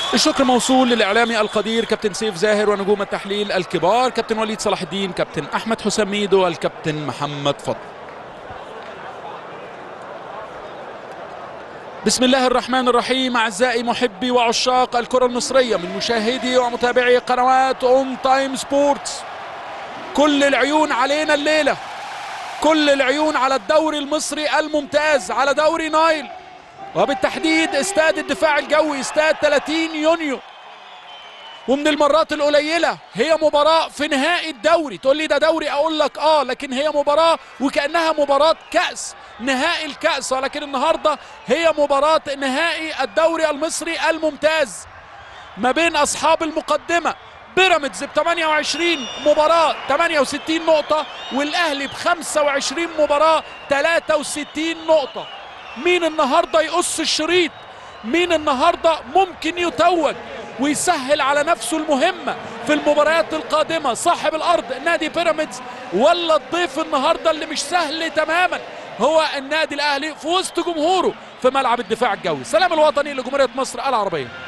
الشكر موصول للاعلامي القدير كابتن سيف زاهر ونجوم التحليل الكبار كابتن وليد صلاح الدين كابتن احمد حسام ميدو والكابتن محمد فضل بسم الله الرحمن الرحيم اعزائي محبي وعشاق الكره المصريه من مشاهدي ومتابعي قنوات اون تايم سبورتس كل العيون علينا الليله كل العيون على الدوري المصري الممتاز على دوري نايل وبالتحديد استاد الدفاع الجوي استاد 30 يونيو ومن المرات القليلة هي مباراة في نهائي الدوري تقول لي ده دوري أقول لك آه لكن هي مباراة وكأنها مباراة كأس نهائي الكأس ولكن النهاردة هي مباراة نهائي الدوري المصري الممتاز ما بين أصحاب المقدمة بيراميدز ب 28 مباراة 68 نقطة والأهلي ب 25 مباراة 63 نقطة مين النهارده يقص الشريط مين النهارده ممكن يتوج ويسهل على نفسه المهمة في المباريات القادمة صاحب الأرض نادي بيراميدز ولا الضيف النهاردة اللي مش سهل تماما هو النادي الأهلي في وسط جمهوره في ملعب الدفاع الجوي سلام الوطني لجمهورية مصر العربية